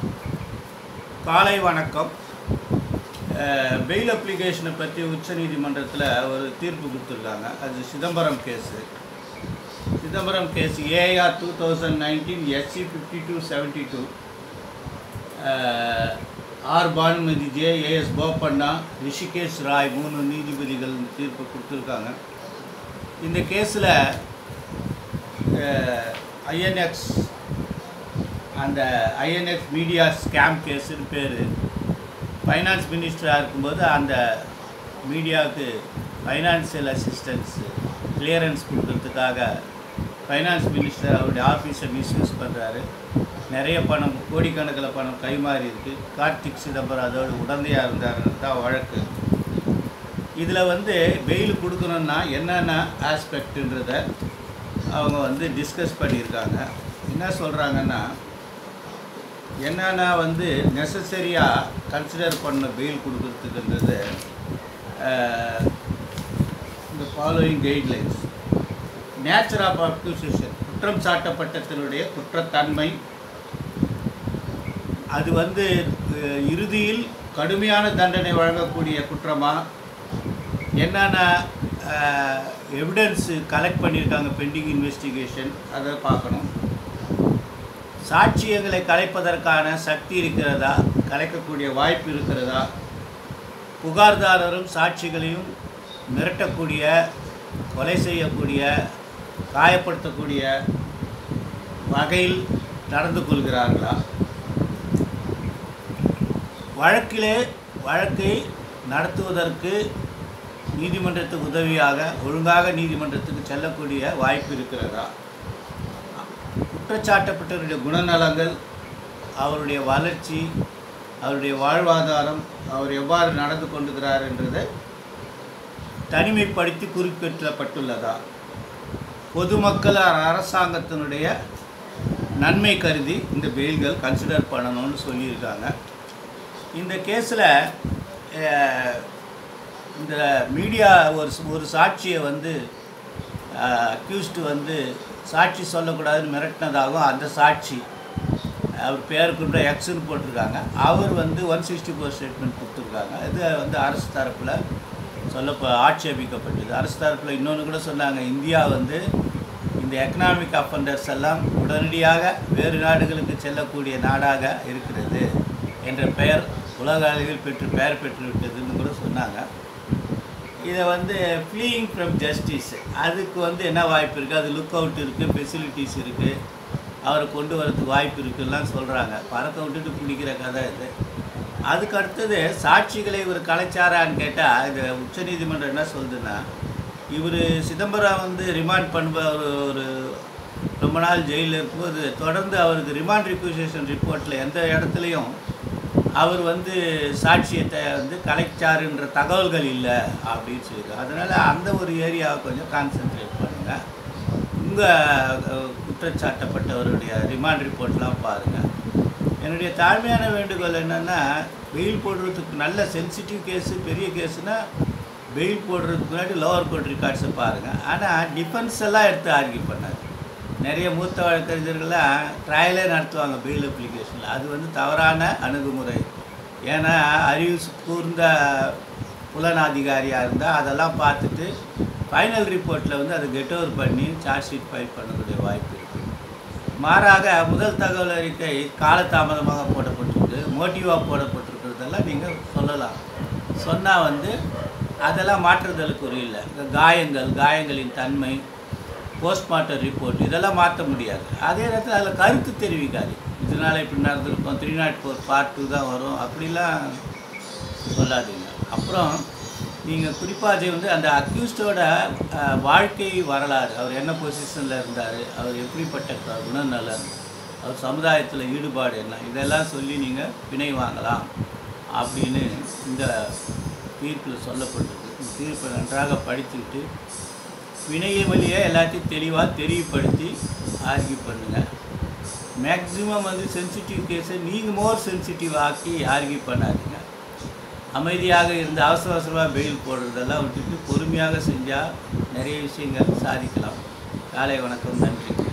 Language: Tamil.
காலை வணக்கம் பெயில் அப்ளிகேஷனை பற்றி உச்சநீதிமன்றத்தில் ஒரு தீர்ப்பு கொடுத்துருக்காங்க அது Chidambaram case Chidambaram case AR two thousand nineteen SC fifty two seventy two R Banumathi J AS Bopanna Hrishikesh Roy மூணு நீதிபதிகள் இந்த தீர்ப்பு கொடுத்துருக்காங்க இந்த கேஸில் ஐஎன்எக்ஸ் அந்த ஐஎன்எக்ஸ் மீடியா ஸ்கேம் கேஸுன்னு பேர் ஃபைனான்ஸ் மினிஸ்டராக இருக்கும்போது அந்த மீடியாவுக்கு ஃபைனான்சியல் அசிஸ்டன்ஸ் கிளியரன்ஸ் கொடுக்கறதுக்காக ஃபைனான்ஸ் மினிஸ்டர் அவருடைய ஆஃபீஸை மிஸ்யூஸ் பண்ணுறாரு நிறைய பணம் கோடிக்கணக்கில் பணம் கைமாறி இருக்கு கார்த்திக் சிதம்பரம் அதோடு உடந்தையாக இருந்தாருன்னு தான் வழக்கு இதில் வந்து பெயில் கொடுக்கணுன்னா என்னென்ன ஆஸ்பெக்ட்ன்றத அவங்க வந்து டிஸ்கஸ் பண்ணியிருக்காங்க என்ன சொல்கிறாங்கன்னா என்னென்ன வந்து நெசசரியாக கன்சிடர் பண்ண பெயில் கொடுக்கறதுக்குன்றது அஹ், இந்த following guidelines nature of accusation குற்றம் சாட்டப்பட்டதனுடைய குற்றத்தன்மை அது வந்து அஹ், இறுதியில் கடுமையான தண்டனை வழங்கக்கூடிய குற்றமா என்னென்ன எவிடன்ஸு கலெக்ட் பண்ணியிருக்காங்க பெண்டிங் இன்வெஸ்டிகேஷன் அதை பார்க்கணும் சாட்சியங்களை கலைப்பதற்கான சக்தி இருக்கிறதா கலைக்கக்கூடிய வாய்ப்பு இருக்கிறதா புகார்தாரரும் சாட்சிகளையும் மிரட்டக்கூடிய கொலை செய்யக்கூடிய காயப்படுத்தக்கூடிய வகையில் நடந்து கொள்கிறார்களா வழக்கிலே வழக்கை நடத்துவதற்கு நீதிமன்றத்துக்கு உதவியாக ஒழுங்காக நீதிமன்றத்துக்கு செல்லக்கூடிய வாய்ப்பு இருக்கிறதா குற்றச்சாட்டப்பட்டவருடைய குணநலங்கள் அவருடைய வளர்ச்சி அவருடைய வாழ்வாதாரம் அவர் எவ்வாறு நடந்து கொண்டுகிறார் என்றதை தனிமைப்படுத்தி குறிப்பிடப்பட்டுள்ளதா பொதுமக்கள் அரசாங்கத்தினுடைய நன்மை கருதி இந்த பெயில்கள் கன்சிடர் பண்ணணும்னு சொல்லியிருக்காங்க இந்த கேஸில் இந்த மீடியா ஒரு ஒரு சாட்சியை வந்து அக்யூஸ்டு வந்து சாட்சி சொல்லக்கூடாதுன்னு மிரட்டினதாகவும் அந்த சாட்சி அவர் பேருக்குன்ற எக்ஸ்னு போட்டிருக்காங்க அவர் வந்து ஒன் சிக்ஸ்டி ஃபோர் ஸ்டேட்மெண்ட் கொடுத்துருக்காங்க இது வந்து அரசு தரப்பில் சொல்ல ஆட்சேபிக்கப்பட்டது அரசு தரப்பில் இன்னொன்று கூட சொன்னாங்க இந்தியா வந்து இந்த எக்கனாமிக் அஃபண்டர்ஸ் எல்லாம் உடனடியாக வேறு நாடுகளுக்கு செல்லக்கூடிய நாடாக இருக்கிறது என்ற பெயர் உலக அளவில் பெற்று பெயர் பெற்று விட்டதுன்னு கூட சொன்னாங்க இதை வந்து ஃப்ளீயிங் ஃப்ரம் ஜஸ்டிஸ் அதுக்கு வந்து என்ன வாய்ப்பு இருக்குது அது லுக் அவுட் இருக்குது ஃபெசிலிட்டிஸ் இருக்குது அவரை கொண்டு வரதுக்கு வாய்ப்பு இருக்குலாம் சொல்கிறாங்க பறக்க விட்டுட்டு பிடிக்கிற கதை இது அதுக்கு அடுத்தது சாட்சிகளை இவர் கலைச்சாரான்னு கேட்டால் இந்த உச்சநீதிமன்றம் என்ன சொல்லுதுன்னா இவர் சிதம்பரம் வந்து ரிமாண்ட் பண்ணுவ ஒரு ஒரு ரொம்ப நாள் ஜெயிலில் இருக்கும்போது தொடர்ந்து அவருக்கு ரிமாண்ட் ரிக்வசேஷன் ரிப்போர்ட்டில் எந்த இடத்துலையும் அவர் வந்து சாட்சியத்தை வந்து கலைச்சாருன்ற தகவல்கள் இல்லை அப்படின்னு சொல்லியிருக்காங்க அதனால் அந்த ஒரு ஏரியாவை கொஞ்சம் கான்சென்ட்ரேட் பண்ணுங்கள் உங்கள் குற்றச்சாட்டப்பட்டவருடைய ரிமாண்ட் ரிப்போர்ட்லாம் பாருங்கள் என்னுடைய தாழ்மையான வேண்டுகோள் என்னென்னா பெயில் போடுறதுக்கு நல்ல சென்சிட்டிவ் கேஸு பெரிய கேஸுனால் பெயில் போடுறதுக்கு முன்னாடி லோவர் கோர்ட் ரெக்கார்ட்ஸை பாருங்கள் ஆனால் டிஃபென்ஸ் எல்லாம் எடுத்து ஆர்கியூ பண்ணாது நிறைய மூத்த வழக்கறிஞர்கள்லாம் ட்ரையலே நடத்துவாங்க பெயில் அப்ளிகேஷனில் அது வந்து தவறான அணுகுமுறை ஏன்னா அறிவு கூர்ந்த புலனாதிகாரியாக இருந்தால் அதெல்லாம் பார்த்துட்டு ஃபைனல் ரிப்போர்ட்டில் வந்து அதை கெட் ஓவர் பண்ணி சார்ஜ் ஷீட் ஃபைல் பண்ணக்கூடிய வாய்ப்பு இருக்குது மாறாக முதல் தகவல் அறிக்கை காலதாமதமாக போடப்பட்டிருக்கு மோட்டிவாக போடப்பட்டிருக்கிறதெல்லாம் நீங்கள் சொல்லலாம் சொன்னால் வந்து அதெல்லாம் மாற்றுதலுக்கு இல்லை இந்த காயங்கள் காயங்களின் தன்மை போஸ்ட்மார்ட்டம் ரிப்போர்ட் இதெல்லாம் மாற்ற முடியாது அதே நேரத்தில் அதில் கருத்து தெரிவிக்காது இதனால் இப்படி நடந்திருக்கும் three nought four part two தான் வரும் அப்படிலாம் சொல்லாதீங்க அப்புறம் நீங்கள் குறிப்பாக அது வந்து அந்த அக்யூஸ்டோட வாழ்க்கை வரலாறு அவர் என்ன பொசிஷனில் இருந்தார் அவர் எப்படிப்பட்ட குணநலன் அவர் சமுதாயத்தில் ஈடுபாடு என்ன இதெல்லாம் சொல்லி நீங்கள் பிணை வாங்கலாம் அப்படின்னு இந்த தீர்ப்பில் சொல்லப்பட்டிருக்கு இந்த தீர்ப்பை நன்றாக படித்துவிட்டு வினைய வழியை எல்லாத்தையும் தெளிவாக தெரியப்படுத்தி ஆர்கியூ பண்ணுங்கள் மேக்ஸிமம் வந்து சென்சிட்டிவ் கேஸை நீங்கள் மோர் சென்சிட்டிவ் ஆக்கி ஆர்கியூ பண்ணாதீங்க அமைதியாக இருந்து அவசர அவசரமாக பெயில் போடுறதெல்லாம் விட்டுட்டு பொறுமையாக செஞ்சால் நிறைய விஷயங்கள் சாதிக்கலாம் காலை வணக்கம் நன்றி